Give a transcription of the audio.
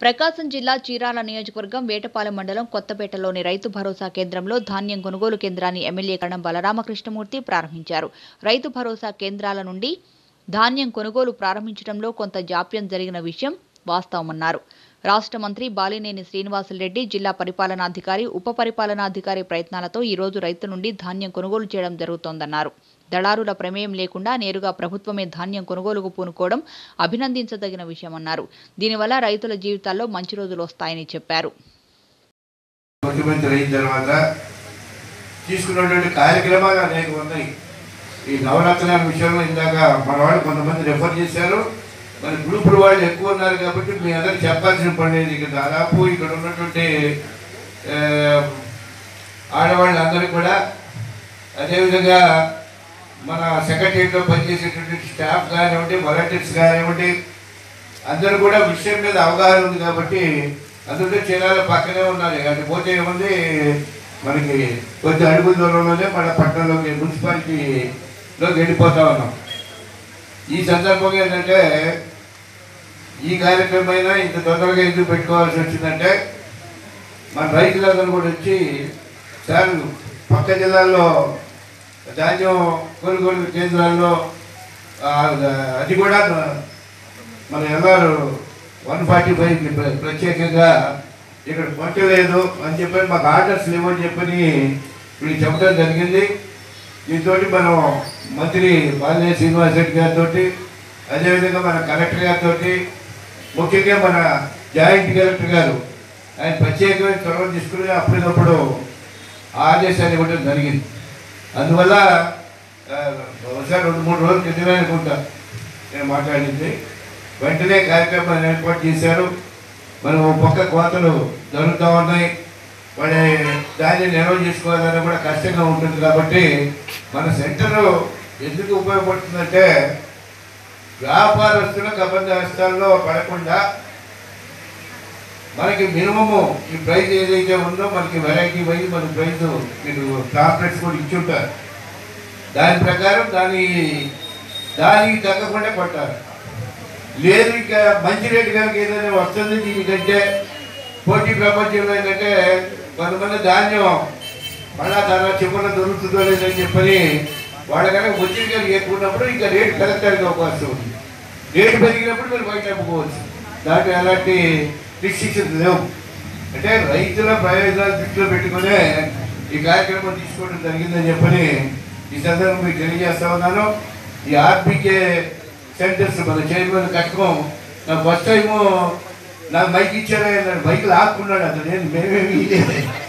ప్రకాశం జిల్లా చీరాల నియోజకవర్గం వేటపాలెం మండలం కొత్తపేటలోని రైతు భరోసా కేంద్రంలో ధాన్యం కొనుగోలు కేంద్రాన్ని ఎమ్మెల్యే కరణం బలరామకృష్ణమూర్తి ప్రారంభించారు రైతు భరోసా కేంద్రాల నుండి ధాన్యం కొనుగోలు ప్రారంభించడంలో కొంత జాప్యం జరిగిన విషయం వాస్తవమన్నారు రాష్ట్ర మంత్రి బాలినేని శ్రీనివాసులరెడ్డి జిల్లా పరిపాలనాధికారి ఉప పరిపాలనాధికారి ప్రయత్నాలతో ఈ రోజు రైతు నుండి ధాన్యం కొనుగోలు చేయడం జరుగుతోందన్నారు దళారుల ప్రమేయం లేకుండా నేరుగా ప్రభుత్వమే ధాన్యం కొనుగోలుకు పూనుకోవడం అభినందించదగిన విషయమన్నారు దీనివల్ల రైతుల జీవితాల్లో మంచి రోజులు వస్తాయని చెప్పారు ముఖ్యమంత్రి అయిన తర్వాత తీసుకున్నటువంటి కార్యక్రమాలు అనేక ఉన్నాయి ఈ నవరత్నాల విషయంలో ఇందాక మన వాళ్ళు కొంతమంది రెఫర్ చేశారు మరి గ్రూపుల వాళ్ళు ఎక్కువ ఉన్నారు కాబట్టి మీ అందరికి చెప్పాల్సిన పని లేదు ఇక దాదాపు ఇక్కడ ఉన్నటువంటి ఆ, ఆడవాళ్ళందరూ కూడా అదేవిధంగా మన సెక్రటరీలో పనిచేసేటువంటి స్టాఫ్ కానివ్వండి వాలంటీర్స్ కానివ్వండి అందరూ కూడా విషయం మీద అవగాహన ఉంది కాబట్టి అందరూ చీరాల పక్కనే ఉన్నారు అది పోతే ఏముంది మనకి కొద్ది అడుగుల దూరంలోనే మన పట్టణంలోకి మున్సిపాలిటీలోకి వెళ్ళిపోతా ఉన్నాం ఈ సందర్భంగా ఏంటంటే ఈ కార్యక్రమం అయినా ఇంత తొందరగా ఎందుకు పెట్టుకోవాల్సి వచ్చిందంటే మన రైతులందరూ కూడా వచ్చి సార్ పక్క జిల్లాల్లో ధాన్యం కొనుగోలు కేంద్రాల్లో ఆ, అది కూడా మన ఎల్ఆర్ వన్ ఫార్టీ ఫైవ్కి ప్రత్యేకంగా ఇక్కడ కొట్టలేదు అని చెప్పని మాకు ఆర్డర్స్ లేవని చెప్పని వీళ్ళు చెప్పడం జరిగింది దీంతో మనం మంత్రి బాలినేని శ్రీనివాస్ రెడ్డి గారితో అదేవిధంగా మన కలెక్టర్ గారితో ముఖ్యంగా మన జాయింట్ కలెక్టర్ గారు ఆయన ప్రత్యేకమైన చొరవ తీసుకుని అప్పటికప్పుడు ఆదేశాలు ఇవ్వడం జరిగింది అందువల్ల ఆ, ఒకసారి రెండు మూడు రోజుల క్రితమే అనుకుంటా నేను మాట్లాడింది వెంటనే కార్యక్రమాన్ని ఏర్పాటు చేశారు మనం ఓ పక్క కోతలు జరుగుతూ ఉన్నాయి మరి దాన్ని నిల్వ చేసుకోవాలని కూడా కష్టంగా ఉంటుంది కాబట్టి మన సెంటర్ ఎందుకు ఉపయోగపడుతుందంటే వ్యాపారస్తులకు అబద్ధ హస్తాల్లో పడకుండా మనకి మినిమము ఈ ప్రైస్ ఏదైతే ఉందో మనకి వెరైటీ వైజ్ మన ప్రైస్ మీకు టాబ్లెట్స్ కూడా ఇచ్చి ఉంటారు దాని ప్రకారం దాని దానికి తగ్గకుండా కొట్టాలి లేదు ఇంకా మంచి రేటు కనుక ఏదైనా వస్తుంది దీనికంటే పోటీ ప్రపంచంలో ఏంటంటే కొంతమంది ధాన్యం మళ్ళా తర్వాత చివరిలో దొరుకుతుందో లేదని చెప్పని వాళ్ళ కనుక వచ్చిన కనుక ఎక్కువ ఉన్నప్పుడు ఇంకా రేటు పెరగడానికి అవకాశం ఉంది రేటు పెరిగినప్పుడు మీరు బయట అమ్ముకోవచ్చు దాంట్లో ఎలాంటి రిస్ట్రిక్షన్స్ లేవు అంటే రైతుల ప్రయోజనాలు దృష్టిలో పెట్టుకునే ఈ కార్యక్రమం తీసుకోవడం జరిగిందని చెప్పని ఈ సందర్భం మీకు తెలియజేస్తా ఉన్నాను ఈ ఆర్బీకే సెంటర్స్ మన చైర్మన్ కట్టకం నాకు ఫస్ట్ టైము నాకు మైక్ ఇచ్చారా మైక్ లాక్కున్నాడు అతను నేను మేమేమి ఇయ్యలేదు.